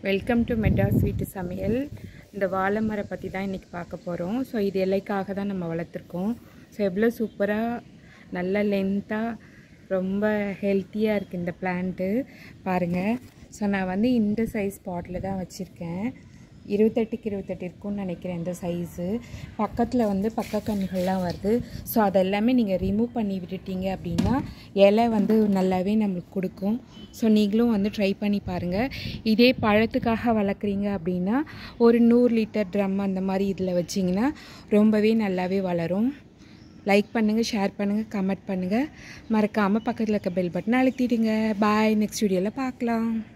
welcome to Madras வீட்டு சமையல் இந்த வாழை மரம் பற்றி தான் இன்றைக்கி பார்க்க போகிறோம் ஸோ இது இலைக்காக தான் நம்ம வளர்த்துருக்கோம் ஸோ எவ்வளோ சூப்பராக நல்ல லென்த்தாக ரொம்ப ஹெல்த்தியாக இருக்குது இந்த பிளான்ட்டு பாருங்கள் ஸோ நான் வந்து இந்த சைஸ் பாட்டில் தான் வச்சுருக்கேன் இருபத்தெட்டுக்கு இருபத்தெட்டு இருக்கும்னு நினைக்கிறேன் இந்த சைஸு பக்கத்தில் வந்து பக்க கண்ணுகள்லாம் வருது ஸோ அதெல்லாமே நீங்கள் ரிமூவ் பண்ணி விட்டுட்டீங்க அப்படின்னா இலை வந்து நல்லாவே நம்மளுக்கு கொடுக்கும் ஸோ நீங்களும் வந்து ட்ரை பண்ணி பாருங்கள் இதே பழத்துக்காக வளர்க்குறீங்க அப்படின்னா ஒரு நூறு லிட்டர் ட்ரம் அந்த மாதிரி இதில் வச்சிங்கன்னா ரொம்பவே நல்லாவே வளரும் லைக் பண்ணுங்கள் ஷேர் பண்ணுங்கள் கமெண்ட் பண்ணுங்கள் மறக்காமல் பக்கத்தில் இருக்க பெல் பட்டனை அழுத்திடுங்க பாய் நெக்ஸ்ட் வீடியோவில் பார்க்கலாம்